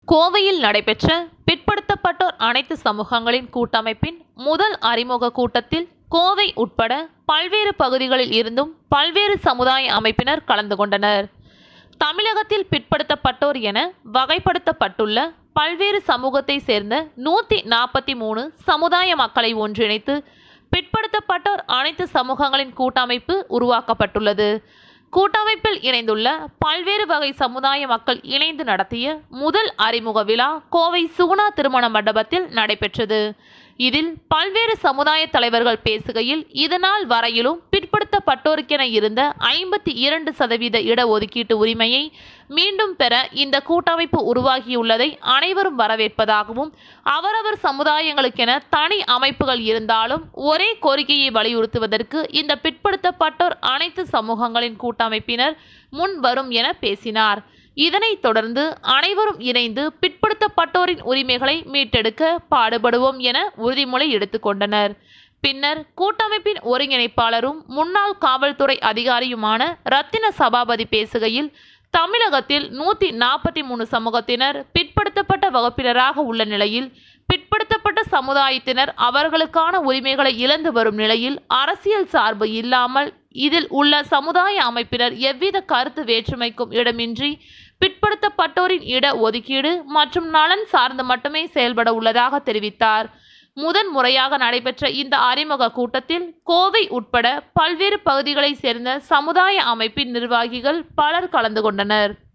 கோவையில் நடைபெற்ற பிற்படுத்தப்பட்டோர் அனைத்து சமூகங்களின் கூட்டமைப்பின் முதல் அறிமுக கூட்டத்தில் கோவை உட்பட பல்வேறு பகுதிகளில் இருந்தும் பல்வேறு சமுதாய அமைப்பினர் கலந்து கொண்டனர் தமிழகத்தில் பிற்படுத்தப்பட்டோர் என வகைப்படுத்தப்பட்டுள்ள பல்வேறு சமூகத்தை சேர்ந்த நூற்றி நாற்பத்தி மூணு சமுதாய மக்களை ஒன்றிணைத்து பிற்படுத்தப்பட்டோர் அனைத்து சமூகங்களின் கூட்டமைப்பு உருவாக்கப்பட்டுள்ளது கூட்டமைப்பில் இணைந்துள்ள பல்வேறு வகை சமுதாய மக்கள் இணைந்து நடத்திய முதல் அறிமுக விழா கோவை சுகுணா திருமண மண்டபத்தில் நடைபெற்றது இதில் பல்வேறு சமுதாய தலைவர்கள் பேசுகையில் இதனால் வரையிலும் பிற்படுத்தப்பட்டோருக்கென இருந்த ஐம்பத்தி இரண்டு சதவீத இடஒதுக்கீட்டு உரிமையை மீண்டும் பெற இந்த கூட்டமைப்பு உருவாகியுள்ளதை அனைவரும் வரவேற்பதாகவும் அவரவர் சமுதாயங்களுக்கென தனி அமைப்புகள் இருந்தாலும் ஒரே கோரிக்கையை வலியுறுத்துவதற்கு இந்த பிற்படுத்தப்பட்டோர் அனைத்து சமூகங்களின் கூட்டமைப்பினர் முன் வரும் என பேசினார் இதனைத் தொடர்ந்து அனைவரும் இணைந்து பிற்படுத்தப்பட்டோரின் உரிமைகளை மீட்டெடுக்க பாடுபடுவோம் என உறுதிமொழி எடுத்துக்கொண்டனர் பின்னர் கூட்டமைப்பின் ஒருங்கிணைப்பாளரும் முன்னாள் காவல்துறை அதிகாரியுமான ரத்தின சபாபதி பேசுகையில் தமிழகத்தில் நூற்றி நாற்பத்தி மூணு சமூகத்தினர் பிற்படுத்தப்பட்ட வகுப்பினராக உள்ள நிலையில் பிற்படுத்தப்பட்ட சமுதாயத்தினர் அவர்களுக்கான உரிமைகளை இழந்து வரும் நிலையில் அரசியல் சார்பு இல்லாமல் இதில் உள்ள சமுதாய அமைப்பினர் எவ்வித கருத்து வேற்றுமைக்கும் இடமின்றி பிற்படுத்தப்பட்டோரின் இட ஒதுக்கீடு மற்றும் நலன் சார்ந்து மட்டுமே செயல்பட உள்ளதாக தெரிவித்தார் முதன் முறையாக நடைபெற்ற இந்த அறிமுக கூட்டத்தில் கோவை உட்பட பல்வேறு பகுதிகளைச் சேர்ந்த சமுதாய அமைப்பின் நிர்வாகிகள் பலர் கலந்து கொண்டனர்